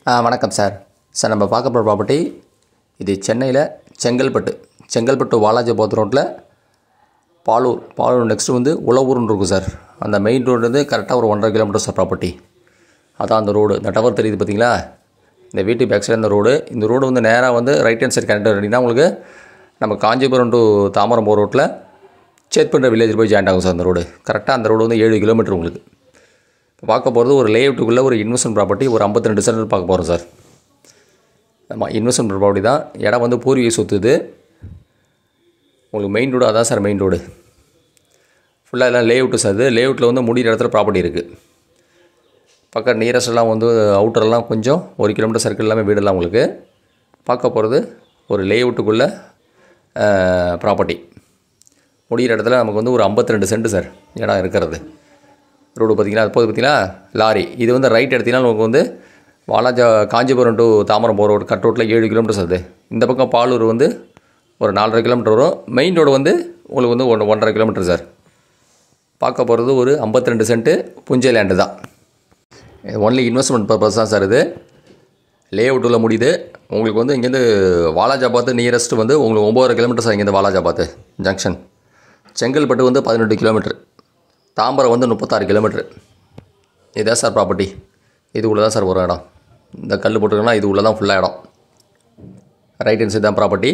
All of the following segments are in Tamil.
ஆ வணக்கம் சார் சார் நம்ம பார்க்க போகிற ப்ராப்பர்ட்டி இது சென்னையில் செங்கல்பட்டு செங்கல்பட்டு வாலாஜாபாத் ரோட்டில் பாலூர் பாலூர் நெக்ஸ்ட்டு வந்து உளவூர்னு இருக்கும் சார் அந்த மெயின் ரோடு வந்து கரெக்டாக ஒரு ஒன்றரை கிலோமீட்டர் சார் ப்ராப்பர்ட்டி அதான் அந்த ரோடு இந்த டவர் தெரியுது பார்த்தீங்களா இந்த வீட்டு பேக் சைடு இந்த ரோடு இந்த ரோடு வந்து நேராக வந்து ரைட் ஹேண்ட் சைடு கனெக்ட் பண்ணிங்கன்னா உங்களுக்கு நம்ம காஞ்சிபுரம் டு தாமரம் போகிற ரோட்டில் சேத்பண்ட வில்லேஜ் போய் ஜாயின் ஆகும் சார் அந்த ரோடு கரெக்டாக அந்த ரோடு வந்து ஏழு கிலோமீட்டர் உங்களுக்கு இப்போ பார்க்க போகிறது ஒரு லேஅவுட்டுக்குள்ளே ஒரு இன்வெஸ்ட்மெண்ட் ப்ராப்பர்ட்டி ஒரு 52 ரெண்டு சென்ட் பார்க்க போகிறோம் சார் ஆமாம் இன்வெஸ்ட்மெண்ட் ப்ராப்பர்ட்டி தான் இடம் வந்து பூர்வீக சொத்து இது உங்களுக்கு மெயின் ரோடு அதான் சார் மெயின் ரோடு ஃபுல்லாக எல்லாம் லேஅவுட்டு சார் இது லேஅவுட்டில் வந்து முடிகிற இடத்துல ப்ராப்பர்ட்டி இருக்குது பக்கம் நியரஸ்ட்லாம் வந்து அவுட்டர்லாம் கொஞ்சம் ஒரு கிலோமீட்டர் சர்க்கிள் எல்லாமே வீடெல்லாம் உங்களுக்கு பார்க்க போகிறது ஒரு லேஅவுட்டுக்குள்ளே ப்ராப்பர்ட்டி முடிகிற இடத்துல நமக்கு வந்து ஒரு 52 ரெண்டு சென்ட் சார் இடம் இருக்கிறது ரோடு பார்த்தீங்களா அது போது பார்த்தீங்களா லாரி இது வந்து ரைட் எடுத்தீங்கன்னா நமக்கு வந்து வாலாஜா காஞ்சிபுரம் டு தாமரம் போகிற ரோடு கட் ரோட்டில் ஏழு கிலோமீட்டர் அது இந்த பக்கம் பாலூர் வந்து ஒரு நாலரை கிலோமீட்டர் வரும் மெயின் ரோடு வந்து உங்களுக்கு வந்து ஒன்று ஒன்றரை கிலோமீட்டர் சார் பார்க்க போகிறது ஒரு 52 ரெண்டு சென்ட்டு புஞ்சை லேண்டு தான் ஒன்லி இன்வெஸ்ட்மெண்ட் பர்பஸ் தான் சார் இது லே அவுட்டில் முடியுது உங்களுக்கு வந்து இங்கேருந்து வாலாஜாபாத் நியரஸ்ட் வந்து உங்களுக்கு ஒம்பது கிலோமீட்டர் சார் இங்கேருந்து வாலாஜாபாத் ஜங்ஷன் செங்கல்பட்டு வந்து பதினெட்டு கிலோமீட்டர் தாம்பரம் வந்து முப்பத்தாறு கிலோமீட்டர் இதான் சார் ப்ராப்பர்ட்டி இது உள்ள தான் சார் ஒரு இடம் இந்த கல் போட்டுருக்கோன்னா இது உள்ள தான் ஃபுல்லாக இடம் ரைட் ஹேண்ட் சைடு தான் ப்ராப்பர்ட்டி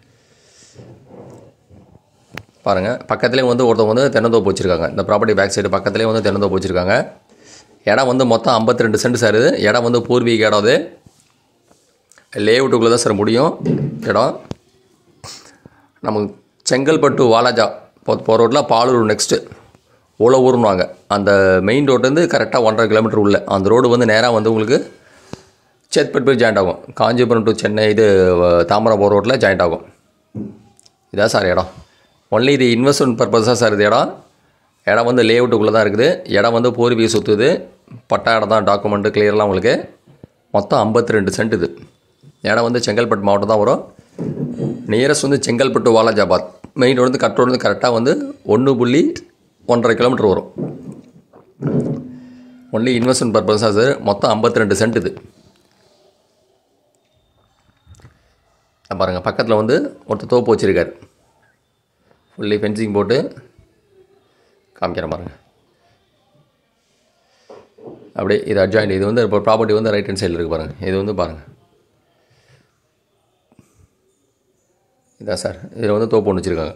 பாருங்கள் பக்கத்துலேயே வந்து ஒருத்தவங்க வந்து தென்னந்தோப்பு வச்சுருக்காங்க இந்த ப்ராப்பர்ட்டி பேக் சைடு பக்கத்துலேயே வந்து தென்னந்தோப்பு வச்சுருக்காங்க இடம் வந்து மொத்தம் 52 ரெண்டு சென்ட் சார் இது இடம் வந்து பூர்வீக இடம் அது லேஅவுட்டுக்குள்ளே தான் சார் முடியும் இடம் நமக்கு செங்கல்பட்டு வாலாஜா போ போகிற ரோட்டில் பாலூர் நெக்ஸ்ட்டு உளவூர்னுவாங்க அந்த மெயின் ரோட்லேருந்து கரெக்டாக ஒன்றரை கிலோமீட்டர் உள்ள அந்த ரோடு வந்து நேராக வந்து உங்களுக்கு சேத்பட் போய் ஜாயிண்ட் ஆகும் காஞ்சிபுரம் டு சென்னை இது அஹ், தாம்பரம் போகிற ரோட்டில் ஜாயிண்ட் ஆகும் இதான் சார் இடம் ஒன்லி இது இன்வெஸ்ட்மெண்ட் பர்பஸாக சார் இது இடம் இடம் வந்து லேஅவுட்டுக்குள்ளே தான் இருக்குது இடம் வந்து பூர்வீக சொத்து இது பட்டா இடம் தான் டாக்குமெண்ட்டு கிளியர்லாம் உங்களுக்கு மொத்தம் 52 ரெண்டு சென்ட் இது இடம் வந்து செங்கல்பட்டு மாவட்டம் தான் வரும் நியரஸ்ட் வந்து செங்கல்பட்டு வாலாஜாபாத் மெயின் ரோடு வந்து கட் ரோடு வந்து கரெக்டாக வந்து ஒன்று புள்ளி ஒன்றரை கிலோமீட்டர் வரும் ஒன்லி இன்வெஸ்ட்மெண்ட் பர்பஸாக சார் மொத்தம் 52 ரெண்டு சென்ட் இது பாருங்கள் பக்கத்தில் வந்து ஒருத்தர் தோப்பு வச்சுருக்காரு ஃபுல்லி ஃபென்சிங் போட்டு காமிக்கிறேன் பாருங்கள் அப்படியே இது அட்ஜாயிண்ட் இது வந்து இப்போ ப்ராப்பர்ட்டி வந்து ரைட் ஹேண்ட் சைடில் இருக்குது பாருங்கள் இது வந்து பாருங்கள் இதான் சார் இதில் வந்து தோப்பு ஒன்று வச்சுருக்காங்க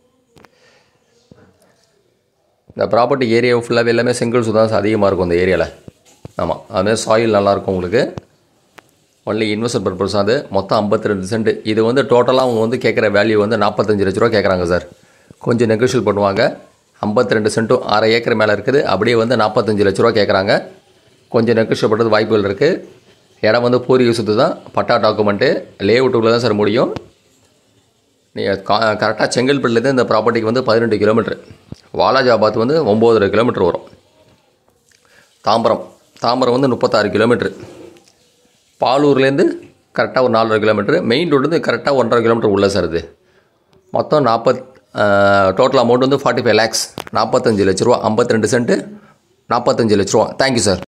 இந்த ப்ராப்பர்ட்டி ஏரியா ஃபுல்லாகவே எல்லாமே செங்கல் சுதான் அதிகமாக இருக்கும் இந்த ஏரியாவில் ஆமாம் அதுமாதிரி சாயில் நல்லாயிருக்கும் உங்களுக்கு ஒன்லி இன்வெஸ்ட் பர்பஸ் அது மொத்தம் 52 ரெண்டு சென்ட் இது வந்து டோட்டலாக அவங்க வந்து கேட்குற வேல்யூ வந்து நாற்பத்தஞ்சு லட்ச ரூபா கேட்குறாங்க சார் கொஞ்சம் நெகோஷியல் பண்ணுவாங்க 52 ரெண்டு சென்ட்டும் அரை ஏக்கர் மேலே இருக்குது அப்படியே வந்து நாற்பத்தஞ்சு லட்ச ரூபா கேட்குறாங்க கொஞ்சம் நெகோஷியல் பண்ணுறது வாய்ப்புகள் இருக்குது இடம் வந்து பூர்வீக சொத்து தான் பட்டா டாக்குமெண்ட்டு லேஅவுட்டுக்குள்ளே தான் சார் முடியும் நீங்கள் கா கரெக்டாக செங்கல்பட்டுலேருந்து இந்த ப்ராப்பர்ட்டிக்கு வந்து பதினெட்டு கிலோமீட்டர் வாலாஜாபாத் வந்து ஒம்போதரை கிலோமீட்டர் வரும் தாம்பரம் தாம்பரம் வந்து முப்பத்தாறு கிலோமீட்டர் பாலூர்லேருந்து கரெக்டாக ஒரு நாலரை கிலோமீட்டர் மெயின் ரோடு வந்து கரெக்டாக ஒன்றரை கிலோமீட்டர் உள்ள சார் இது மொத்தம் நாற்பத் டோட்டல் அமௌண்ட் வந்து ஃபார்ட்டி ஃபைவ் லேக்ஸ் நாற்பத்தஞ்சு லட்ச ரூபா 52 ரெண்டு சென்ட்டு நாற்பத்தஞ்சு லட்ச ரூபா தேங்க்யூ சார்